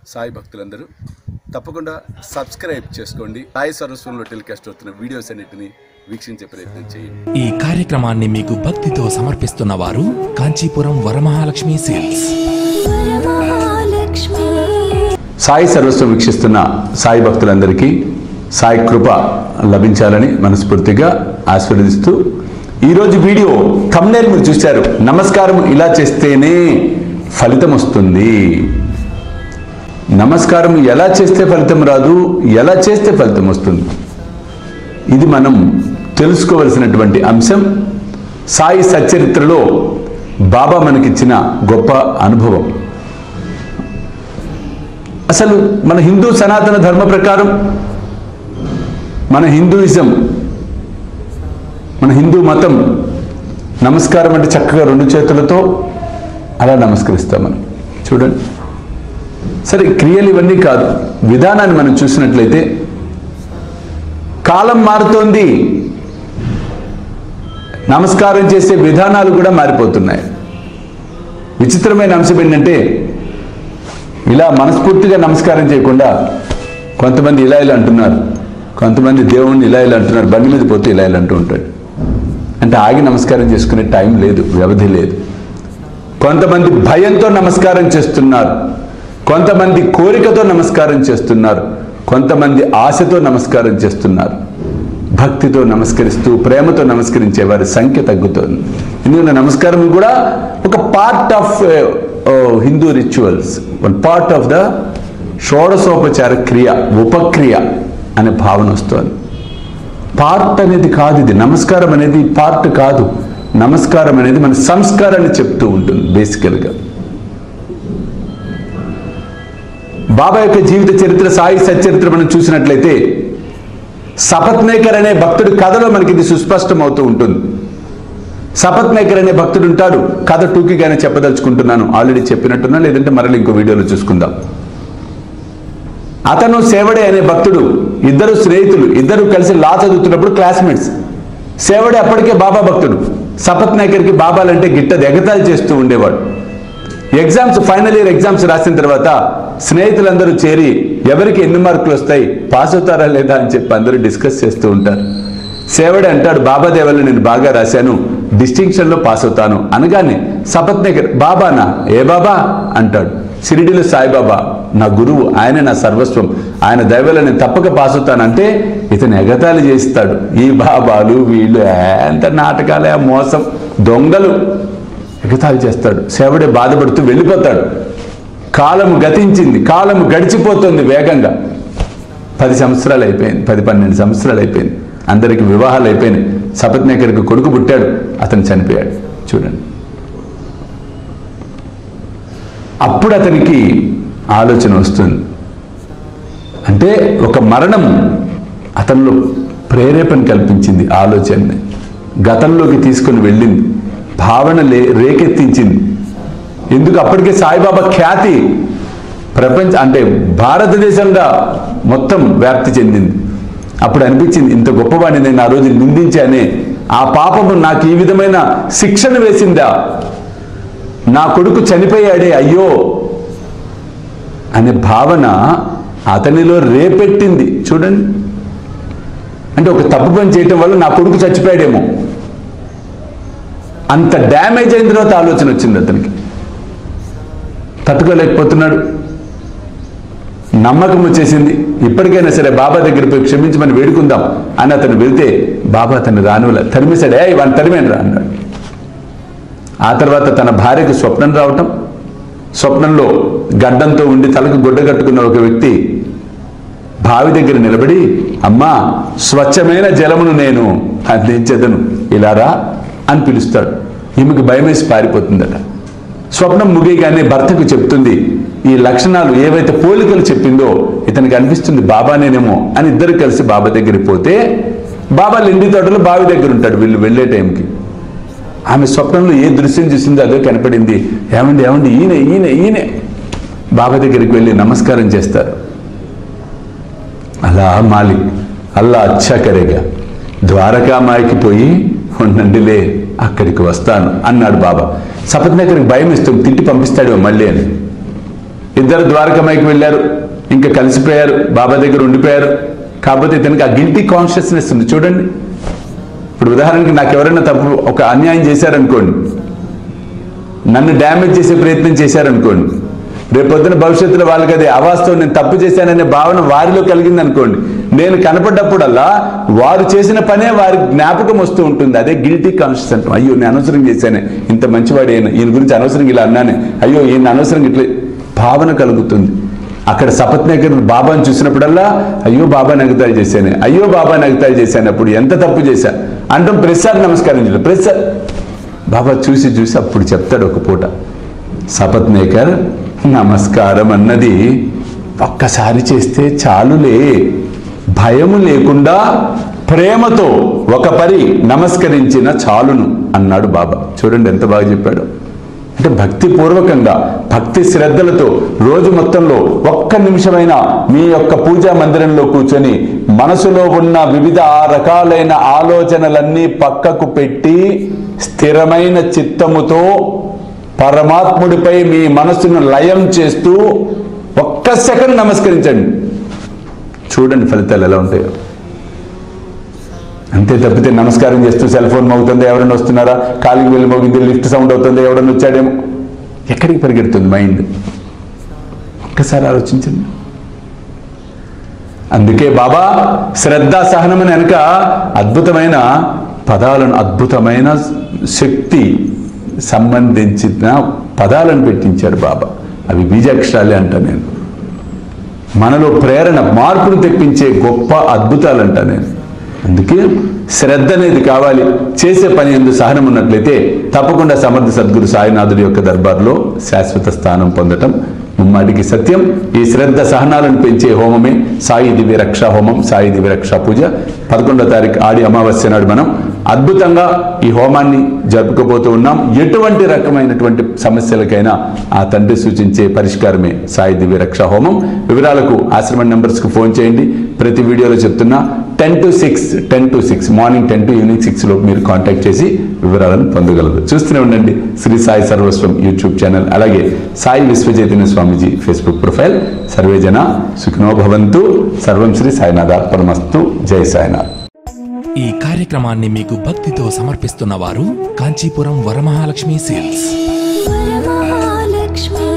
సాయి భక్తులందరూ తప్పకుండా సబ్స్క్రైబ్ చేసుకోండి సాయి సరస్వంలో టెలికాస్ట్ అవుతున్న వీడియోస్ అన్నిటిని వీక్షించే ప్రయత్నం చేయండి ఈ కార్యక్రమాన్ని మీకు భక్తితో సమర్పిస్తున్న వారు కాంచీపురం వరమహాలక్ష్మి సేల్స్ వరమహాలక్ష్మి సాయి సర్వస్వం వీక్షిస్తున్న సాయి భక్తులందరికీ సాయి కృప లభించాలని మనస్ఫూర్తిగా ఆశీర్వదిస్తూ ఈరోజు వీడియో thumbnail మీరు చూశారు నమస్కారం ఇలా చేస్తేనే ఫలితం వస్తుంది నమస్కారం ఎలా చేస్తే ఫలితం రాదు ఎలా చేస్తే ఫలితం వస్తుంది ఇది మనం తెలుసుకోవలసినటువంటి అంశం సాయి సచరిత్రలో బాబా మనకిచ్చిన గొప్ప అనుభవం అసలు మన హిందూ సనాతన ధర్మ ప్రకారం మన హిందూయిజం మన హిందూ మతం నమస్కారం అంటే చక్కగా రెండు చేతులతో అలా నమస్కరిస్తాం మనం చూడండి సరే క్రియలు ఇవన్నీ కాదు విధానాన్ని మనం చూసినట్లయితే కాలం మారుతోంది నమస్కారం చేసే విధానాలు కూడా మారిపోతున్నాయి విచిత్రమైన అంశం ఏంటంటే ఇలా మనస్ఫూర్తిగా నమస్కారం చేయకుండా కొంతమంది ఇలా ఇలా అంటున్నారు కొంతమంది దేవుణ్ణి ఇలా ఇలా అంటున్నారు బండి మీద పోతే ఇలా ఇలా అంటూ ఉంటాడు అంటే ఆగి నమస్కారం చేసుకునే టైం లేదు వ్యవధి లేదు కొంతమంది భయంతో నమస్కారం చేస్తున్నారు కొంతమంది కోరికతో నమస్కారం చేస్తున్నారు కొంతమంది ఆశతో నమస్కారం చేస్తున్నారు భక్తితో నమస్కరిస్తూ ప్రేమతో నమస్కరించే వారి సంఖ్య తగ్గుతోంది ఎందుకంటే నమస్కారం కూడా ఒక part of Hindu rituals one part of the షోడశోపచార క్రియ ఉపక్రియ అనే భావన వస్తుంది పార్ట్ అనేది కాదు ఇది నమస్కారం అనేది పార్ట్ కాదు నమస్కారం అనేది మన సంస్కారాన్ని చెప్తూ ఉంటుంది బేసికల్గా బాబా యొక్క జీవిత చరిత్ర సాయి సచరిత్ర మనం చూసినట్లయితే సపత్ మేకర్ అనే భక్తుడి కథలో మనకి ఇది సుస్పష్టం అవుతూ ఉంటుంది సపత్ మేకర్ అనే భక్తుడు ఉంటాడు కథ టూకీగానే చెప్పదలుచుకుంటున్నాను ఆల్రెడీ చెప్పినట్టున్నా లేదంటే మరలా ఇంకో వీడియోలో చూసుకుందాం అతను సేవడే అనే భక్తుడు ఇద్దరు స్నేహితులు ఇద్దరు కలిసి లా చదువుతున్నప్పుడు క్లాస్మేట్స్ సేవడే అప్పటికే బాబా భక్తుడు సపత్ నాయకర్కి బాబాలంటే గిట్ట ఎగతాళి చేస్తూ ఉండేవాడు ఎగ్జామ్స్ ఫైనల్ ఇయర్ ఎగ్జామ్స్ రాసిన తర్వాత స్నేహితులందరూ చేరి ఎవరికి ఎన్ని మార్కులు వస్తాయి పాస్ అవుతారా లేదా అని చెప్పి అందరూ డిస్కస్ చేస్తూ ఉంటారు సేవడే అంటాడు బాబా దేవల్ల నేను బాగా రాశాను డిస్టింక్షన్లో పాస్ అవుతాను అనగానే సపత్ నగర్ బాబానా ఏ బాబా అంటాడు షిరిడిలో సాయిబాబా నా గురువు ఆయన నా సర్వస్వం ఆయన దయవల్ల నేను తప్పక పాస్ అవుతానంటే ఇతను ఎగతాళి చేస్తాడు ఈ బాబాలు వీళ్ళు ఎంత నాటకాలే ఆ మోసం దొంగలు ఎగతాళి చేస్తాడు సేవడే బాధపడుతూ వెళ్ళిపోతాడు కాలం గతించింది కాలం గడిచిపోతుంది వేగంగా పది సంవత్సరాలు అయిపోయింది పది పన్నెండు సంవత్సరాలు అయిపోయింది అందరికి వివాహాలు అయిపోయినాయి సపత్నేకర్కి కొడుకు పుట్టాడు అతను చనిపోయాడు చూడండి అప్పుడు అతనికి ఆలోచన వస్తుంది అంటే ఒక మరణం అతనిలో ప్రేరేపణ కల్పించింది ఆలోచనని గతంలోకి తీసుకొని వెళ్ళింది భావన లే రేకెత్తించింది ఎందుకు అప్పటికే సాయిబాబా ఖ్యాతి ప్రపంచ అంటే భారతదేశంగా మొత్తం వ్యాప్తి చెందింది అప్పుడు అనిపించింది ఇంత గొప్పవాడిని నేను ఆ రోజు నిందించానే ఆ పాపము నాకు ఈ విధమైన శిక్షణ వేసిందా నా కొడుకు చనిపోయాడే అయ్యో అనే భావన అతనిలో రేపెట్టింది చూడండి అంటే ఒక తప్పు పని చేయటం వల్ల నా కొడుకు చచ్చిపోయాడేమో అంత డ్యామేజ్ అయిన తర్వాత ఆలోచన వచ్చింది అతనికి తట్టుకోలేకపోతున్నాడు నమ్మకం వచ్చేసింది ఇప్పటికైనా సరే బాబా దగ్గర పోయి క్షమించమని వేడుకుందాం అని అతను వెళ్తే బాబా అతన్ని రానివల్ల తరిమేశాడు ఏ వాడిని తరిమేను రా అన్నాడు ఆ తర్వాత తన భార్యకు స్వప్నం రావటం స్వప్నంలో గడ్డంతో ఉండి తలకు గుడ్డ కట్టుకున్న ఒక వ్యక్తి బావి దగ్గర నిలబడి అమ్మా స్వచ్ఛమైన జలమును నేను అందించదను ఇలా రా అని పిలుస్తాడు ఈమెకు భయమేసి పారిపోతుందట స్వప్నం ముగియగానే భర్తకు చెప్తుంది ఈ లక్షణాలు ఏవైతే పోలికలు చెప్పిందో ఇతనికి అనిపిస్తుంది బాబానేనేమో అని ఇద్దరు కలిసి బాబా దగ్గరికి పోతే బాబా లిండి తోటలో బావి దగ్గర ఉంటాడు వీళ్ళు వెళ్ళే టైంకి ఆమె స్వప్నంలో ఏ దృశ్యం చూసిందో అదే కనపడింది ఏమండి ఏమండి ఈయన ఈయన ఈయనే బాబా దగ్గరికి వెళ్ళి నమస్కారం చేస్తారు అలా మాలిక్ అల్లా అచ్చా కరేగా ద్వారకామాయికి పోయి ఉండండిలే అక్కడికి వస్తాను అన్నాడు బాబా సపత్ నగర్కి భయం ఇస్తాం తిట్టి పంపిస్తాడు మళ్ళీ అని ఇద్దరు ద్వారకమైకి వెళ్ళారు ఇంకా కలిసిపోయారు బాబా దగ్గర ఉండిపోయారు కాకపోతే ఇతనికి ఆ గిల్టీ కాన్షియస్నెస్ ఉంది చూడండి ఇప్పుడు ఉదాహరణకి నాకు ఎవరైనా తప్పు ఒక అన్యాయం చేశారనుకోండి నన్ను డ్యామేజ్ చేసే ప్రయత్నం చేశారనుకోండి రేపొద్దున భవిష్యత్తులో వాళ్ళకి అది అవాస్తవం నేను తప్పు చేశాననే భావన వారిలో కలిగింది అనుకోండి నేను కనపడ్డప్పుడల్లా వారు చేసిన పనే వారి జ్ఞాపకం వస్తూ ఉంటుంది అదే గిల్టీ కాన్షియస్ అంటాం అయ్యో నేను అనవసరం చేశానే ఇంత మంచివాడు ఈయన ఈయన గురించి అనవసరంగా ఇలా అన్నానే అయ్యో ఈయన అనవసరంగా ఇట్లా భావన కలుగుతుంది అక్కడ సపత్నేకర్ బాబాను చూసినప్పుడల్లా అయ్యో బాబా నగతాయి చేశాను అయ్యో బాబా నగతాయి చేశాను అప్పుడు ఎంత తప్పు చేశా అంటాం ప్రతిసారి నమస్కారం చేయడం ప్రతిసారి బాబా చూసి చూసి అప్పుడు చెప్తాడు ఒక పూట సపత్నేకర్ నమస్కారం అన్నది ఒక్కసారి చేస్తే చాలులే భయము లేకుండా ప్రేమతో ఒక పరి నమస్కరించిన చాలును అన్నాడు బాబా చూడండి ఎంత బాగా చెప్పాడు అంటే భక్తి పూర్వకంగా భక్తి శ్రద్ధలతో రోజు మొత్తంలో ఒక్క నిమిషమైనా మీ యొక్క పూజా మందిరంలో కూర్చొని మనసులో ఉన్న వివిధ రకాలైన ఆలోచనలన్నీ పక్కకు పెట్టి స్థిరమైన చిత్తముతో పరమాత్ముడిపై మీ మనసును లయం చేస్తూ ఒక్క సెకండ్ నమస్కరించండి చూడండి ఫలితాలు ఎలా ఉంటాయో అంతే తప్పితే నమస్కారం చేస్తూ సెల్ ఫోన్ మోగుతుంది ఎవరైనా వస్తున్నారా కాలికి వెళ్ళి మోగింది లిఫ్ట్ సౌండ్ అవుతుంది ఎవడన్నా వచ్చాడేమో ఎక్కడికి పరిగెడుతుంది మైండ్ ఒక్కసారి ఆలోచించండి అందుకే బాబా శ్రద్ధ సహనం అని వెనక అద్భుతమైన పదాలను అద్భుతమైన శక్తి సంబంధించిన పదాలను పెట్టించాడు బాబా అవి బీజాక్షరాలే అంట నేను మనలో ప్రేరణ మార్పును తెప్పించే గొప్ప అద్భుతాలంట నేను అందుకే శ్రద్ధ అనేది కావాలి చేసే పని ఎందు సహనం ఉన్నట్లయితే తప్పకుండా సమర్థ సద్గురు సాయినాథుడి యొక్క దర్బార్లో శాశ్వత స్థానం పొందటం ముమ్మాటికి సత్యం ఈ శ్రద్ధ సహనాలను పెంచే హోమమే సాయి దివ్య రక్ష హోమం సాయి దివ్య రక్ష పూజ పదకొండో తారీఖు ఆడి అమావాస్య నాడు మనం అద్భుతంగా ఈ హోమాన్ని జరుపుకోబోతూ ఉన్నాం ఎటువంటి రకమైనటువంటి సమస్యలకైనా ఆ తండ్రి సూచించే పరిష్కారమే సాయి దివ్య రక్ష హోమం వివరాలకు ఆశ్రమ నెంబర్స్కి ఫోన్ చేయండి ప్రతి వీడియోలో చెప్తున్నా ten to six ten to six morning ten to evening six లోపు మీరు కాంటాక్ట్ చేసి వివరాలను పొందగలరు చూస్తూనే ఉండండి శ్రీ సాయి సర్వస్వం యూట్యూబ్ ఛానల్ అలాగే సాయి విశ్వచైతన్య స్వామీజీ ఫేస్బుక్ ప్రొఫైల్ సర్వేజన సుఖినో భవంతు సర్వం శ్రీ సాయినాథ పరమస్తు జై సాయినాథ్ ఈ కార్యక్రమాన్ని మీకు భక్తితో సమర్పిస్తున్న వారు కాంచీపురం వరమహాలక్ష్మి సేల్స్ వరమహాలక్ష్మి